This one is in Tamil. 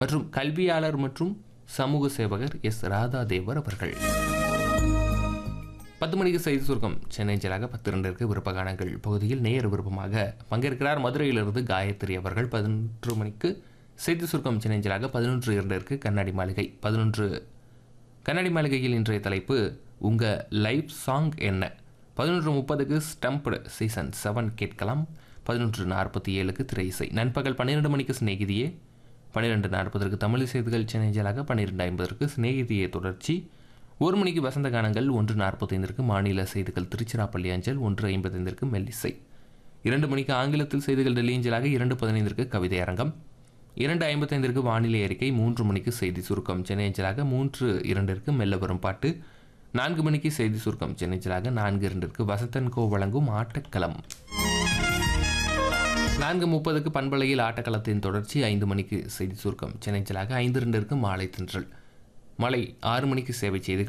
மற்றும் கல்வியாளர் மற்றும் சமூக சேவகர் எஸ் ராதாதேவர் அவர்கள் பத்து மணிக்கு செய்தி சுருக்கம் சென்னை ஜலாக பத்து ரெண்டிற்கு விருப்பகானங்கள் பகுதியில் நேர் விருப்பமாக பங்கேற்கிறார் மதுரையிலிருந்து காயத்ரி அவர்கள் பதினொன்று மணிக்கு செய்தி சுருக்கம் சென்னை ஜலாக பதினொன்று இரண்டிற்கு கண்ணாடி மாளிகை பதினொன்று கண்ணாடி மாளிகையில் இன்றைய தலைப்பு உங்கள் லைவ் சாங் என்ன பதினொன்று முப்பதுக்கு ஸ்டம்ப்டு சீசன் செவன் கேட்கலாம் பதினொன்று நாற்பத்தி ஏழுக்கு திரை இசை நண்பகல் பன்னிரெண்டு மணிக்கு சிநேகிதியே பன்னிரெண்டு நாற்பதற்கு தமிழ் செய்திகள் சென்னை ஜலாக பன்னிரெண்டு ஐம்பதற்கு சிநேகிதியே தொடர்ச்சி ஒரு மணிக்கு வசந்த கானங்கள் ஒன்று நாற்பத்தைந்திற்கு மாநில செய்திகள் திருச்சிராப்பள்ளி அஞ்சல் ஒன்று ஐம்பத்தைந்திற்கு மெல்லிசை இரண்டு மணிக்கு ஆங்கிலத்தில் செய்திகள் டெல்லி அஞ்சலாக இரண்டு பதினைந்திற்கு கவிதை அரங்கம் இரண்டு ஐம்பத்தைந்திற்கு வானிலை அறிக்கை மூன்று மணிக்கு செய்தி சுருக்கம் சென்னை அஞ்சலாக மூன்று இரண்டிற்கு மெல்ல வரும் பாட்டு நான்கு மணிக்கு செய்தி சுருக்கம் சென்னை அஞ்சலாக நான்கு இரண்டிற்கு வசந்தன் கோ வழங்கும் ஆட்டக்களம் நான்கு முப்பதுக்கு பண்பலையில் ஆட்டக்களத்தின் தொடர்ச்சி ஐந்து மணிக்கு செய்தி சுருக்கம் சென்னை அஞ்சலாக ஐந்து இரண்டிற்கு மாலை தென்றல் மாலை ஆறு மணிக்கு சேவை செய்திகள்